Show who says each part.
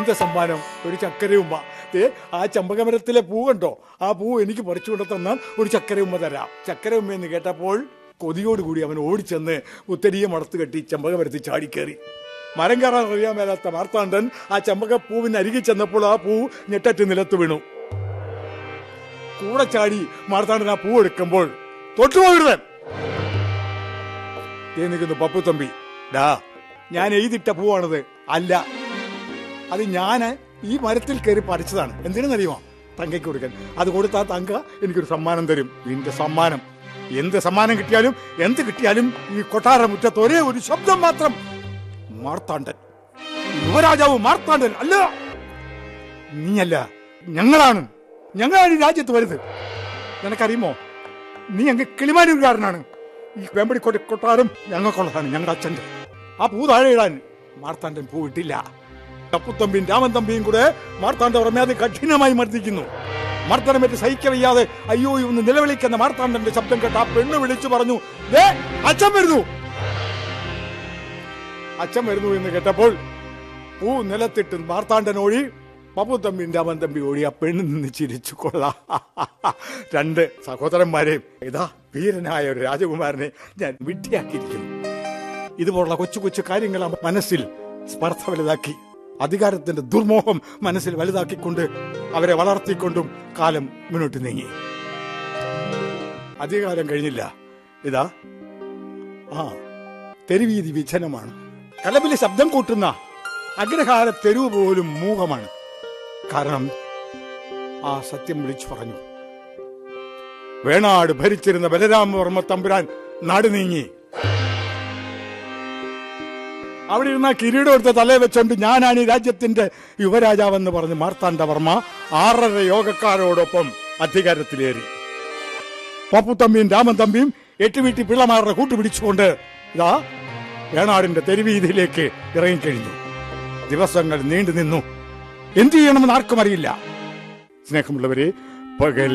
Speaker 1: എന്ത് സമ്മാനം ഒരു ചക്കരയുമ്മ ദേ ആ ചമ്പകമരത്തിലെ പൂ കണ്ടോ ആ പൂ എനിക്ക് പറിച്ചു കൊണ്ട് തന്നാൽ ഒരു ചക്കരയുമ്മ തരാം ചക്കരയുമ്മ എന്ന് കേട്ടപ്പോൾ കൊതിയോടുകൂടി അവൻ ഓടിച്ചെന്ന് ഉത്തരീയ മടത്ത് കെട്ടി ചമ്പകമരത്തിൽ ചാടിക്കേറി മരം കയറാൻ അറിയാൻ മേലാത്ത മാർത്താണ്ഡൻ ആ ചമ്പകപ്പൂവിന് അരികിൽ ചെന്നപ്പോൾ ആ പൂ ഞെട്ടറ്റ് നിലത്ത് വീണു കൂടെ ചാടി മാർത്താണ്ഡൻ ആ പൂ എടുക്കുമ്പോൾ തൊട്ടുപോകരുത് ദേ നിൽക്കുന്നു പപ്പു തമ്പി ഡാ ഞാൻ എഴുതിട്ട പൂവാണത് അല്ല അത് ഞാൻ ഈ മരത്തിൽ കയറി പറിച്ചതാണ് എന്തിനെന്നറിയുമോ തങ്കയ്ക്ക് കൊടുക്കാൻ അത് കൊടുത്താൽ തങ്ക എനിക്കൊരു സമ്മാനം തരും നിന്റെ സമ്മാനം എന്ത് സമ്മാനം കിട്ടിയാലും എന്ത് കിട്ടിയാലും ഈ കൊട്ടാര മുറ്റത്ത് ഒരേ ഒരു ശബ്ദം മാത്രം മാർത്താണ്ഡൻ യുവരാജാവ് മാർത്താണ്ഡൻ അല്ല നീയല്ല ഞങ്ങളാണ് ഞങ്ങളാണ് ഈ രാജ്യത്ത് വരുന്നത് നിനക്കറിയുമോ നീ അങ്ങ് കിളിമാനൂരുകാരനാണ് ഈ വെമ്പടിക്കോട്ട് കൊട്ടാരം ഞങ്ങൾക്കുള്ളതാണ് ഞങ്ങളുടെ അച്ഛന്റെ ആ പൂ താഴെ ഇടാൻ മാർത്താണ്ഡൻ പൂ ഇട്ടില്ല തപ്പുത്തമ്പിയും രാമൻ തമ്പിയും കൂടെ മാർത്താണ്ഡ പ്രമേതെ കഠിനമായി മർദ്ദിക്കുന്നു മർദ്ദനമേറ്റ് സഹിക്കവയ്യാതെ അയ്യോ ഇന്ന് നിലവിളിക്കുന്ന മാർത്താണ്ഡന്റെ ശബ്ദം കേട്ട് ആ പെണ്ണ് വിളിച്ചു പറഞ്ഞു "ദേ, അച്ഛൻ വരുന്നു അച്ഛൻ വരുന്നു എന്ന് കേട്ടപ്പോൾ പൂ നിലത്തിട്ട് മാർത്താണ്ഡൻ ഓടി പപ്പു തമ്പി രാമൻ തമ്പി ഓടി ആ പെണ്ണ് നിന്ന് ചിരിച്ചു കൊള്ളാം രണ്ട് സഹോദരന്മാരെ ഇതാ വീരനായ ഒരു രാജകുമാരനെ ഞാൻ വിട്ടിയാക്കിയിരിക്കുന്നു ഇതുപോലുള്ള കൊച്ചു കൊച്ചു കാര്യങ്ങൾ ആ മനസ്സിൽ സ്പർദ്ധ വലുതാക്കി അധികാരത്തിന്റെ ദുർമോഹം മനസ്സിൽ വലുതാക്കിക്കൊണ്ട് അവരെ വളർത്തിക്കൊണ്ടും കാലം മുന്നോട്ട് നീങ്ങി അധികാരം കഴിഞ്ഞില്ല ഇതാ ആ തെരുവീതി വിജനമാണ് കലബിലെ ശബ്ദം കൂട്ടുന്ന അഗ്രഹാര തെരുവ് പോലും മൂകമാണ് കാരണം ആ സത്യം വിളിച്ചു പറഞ്ഞു വേണാട് ഭരിച്ചിരുന്ന ബലരാമവർമ്മ തമ്പുരാൻ നാട് നീങ്ങി അവിടെ ഇരുന്ന കിരീടം എടുത്ത തലയെ വെച്ചോണ്ട് ഞാനാണ് ഈ രാജ്യത്തിന്റെ യുവരാജാവെന്ന് പറഞ്ഞ് മാർത്താണ്ഡവർമ്മ ആറര യോഗക്കാരോടൊപ്പം അധികാരത്തിലേറി പപ്പുത്തമ്പിയും രാമൻ തമ്പിയും എട്ടുവീട്ടി പിള്ളമാരുടെ കൂട്ടുപിടിച്ചുകൊണ്ട് ഇതാ വേണാടിന്റെ തെരുവീതിയിലേക്ക് ഇറങ്ങിക്കഴിഞ്ഞു ദിവസങ്ങൾ നീണ്ടു നിന്നു എന്തു ചെയ്യണമെന്ന് ആർക്കും അറിയില്ല സ്നേഹമുള്ളവരെ പകൽ